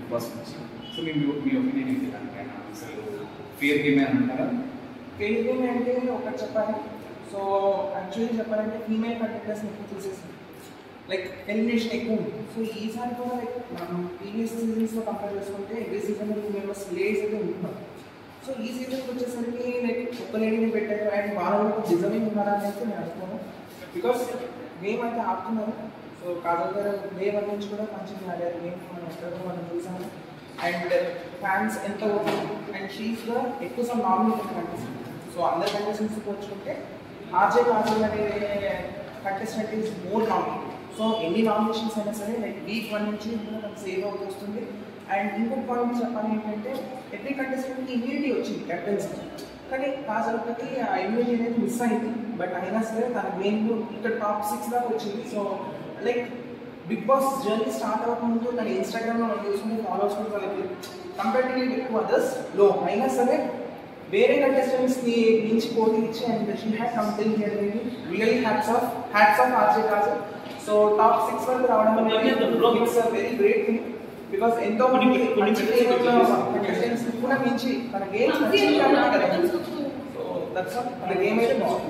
big Boss నుంచి so మీ మీ ఒపీనియన్ ఏంటి దానిపైన అసలు ఫియర్ గేమ్ అని అంటారా ఫెయిలింగ్ అంటే ఒకటి చెప్పాలి సో యాక్చువల్లీ చెప్పాలంటే ఫీమేల్ కంటెంటర్స్ ఎక్కువ చూసేసింది లైక్ ఎలిమినేషన్ ఎక్కువ ఉంది సో ఈసారి కూడా లైక్ మనం ప్రీవియస్ సీజన్స్తో కంపేర్ చేసుకుంటే every season two members ladies అయితే ఉంటున్నారు సో ఈ సీజన్కి వచ్చేసరికి లైక్ ఒక్క లేడీని పెట్టారు అండ్ వాళ్ళు డిజర్వింగ్ ఉన్నారా అని అయితే నేను అనుకోను బికాస్ గేమ్ అయితే ఆడుతున్నారు సో కాజల్ గారు డే వన్ నుంచి కూడా మంచిగా ఆడారు గేమ్ మనం ఎక్కడో మనం చూసాము అండ్ ఫ్యాన్స్ ఎంత ఓపెన్ అండ్ షీస్ కూడా ఎక్కువ సమ్ నామినేషన్ కంటెస్టెంట్ సో అందరు కంటెస్టెంట్స్ పోల్చుకుంటే ఆర్జే కాజల్ అనే contestant is more nominated so ఎన్ని నామినేషన్స్ అయినా సరే లైక్ వీక్ వన్ నుంచి కూడా తను సేవ్ అవుతూ వస్తుంది అండ్ ఇంకొక పాయింట్ చెప్పాలి ఏంటంటే ఎవ్రీ కంటెస్టెంట్కి ఇమ్యూనిటీ వచ్చింది కెప్టెన్సీ కానీ కాజల్ ఒకటి ఆ ఇమ్యూనిటీ అనేది మిస్ అయింది బట్ అయినా సరే తన మెయిన్ ఇక్కడ టాప్ సిక్స్ దాకా వచ్చింది so like Bigg Boss journey start అవ్వకముందు తన ఇన్స్టాగ్రామ్లో మనం చూసుకుంటే ఫాలోవర్స్ కూడా తనకి కంపేరిటివ్లీ ఎక్కువ అదర్స్ లో అయినా సరే వేరే కంటెస్టెంట్స్కి మించి పోటీ ఇచ్చి and she had something here really hats off hats off RJ Kajal so top six వరకు రావడం అనేది it's a very great thing because ఎంతో మంది మంచి కంటెస్టెంట్స్ కూడా మించి తన గేమ్స్ నచ్చింది కాబట్టి కదా సో దట్స్ తన గేమ్ అయితే బాగుంది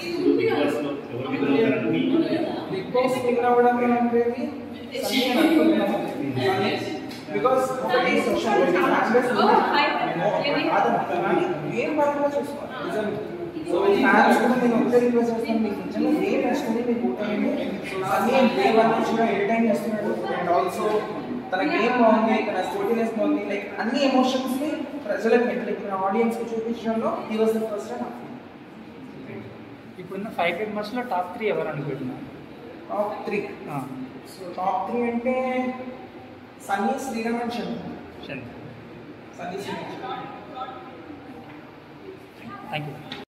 బిగ్ బాస్ విన్ అవ్వడం అనేది సన్నీ అని అనుకుంటున్నాను బికాస్ ఒకటి సోషల్ మీడియా ఫ్యాన్స్ కానీ గేమ్ పరంగా చూసుకోవాలి నిజంగా సో ఫ్యాన్స్ కూడా నేను ఒకటే రిక్వెస్ట్ చేస్తాను మీకు నిజంగా గేమ్ నచ్చుతుంది మీకు ఓటేయండి సన్నీ డే వన్ నుంచి కూడా ఎంటర్టైన్ చేస్తున్నాడు అండ్ ఆల్సో తన గేమ్ బాగుంది తన స్పోర్టినెస్ బాగుంది లైక్ అన్ని ఎమోషన్స్ ని ప్రజలకు లైక్ ఆడియన్స్ కి చూపించడంలో he was the first and ఇప్పుడున్న ఫైవ్ మెంబర్స్లో టాప్ త్రీ ఎవరు అనుకుంటున్నారు top three so top three అంటే Sunny Sriram and Chandra Chandra Sunny Sriram thank you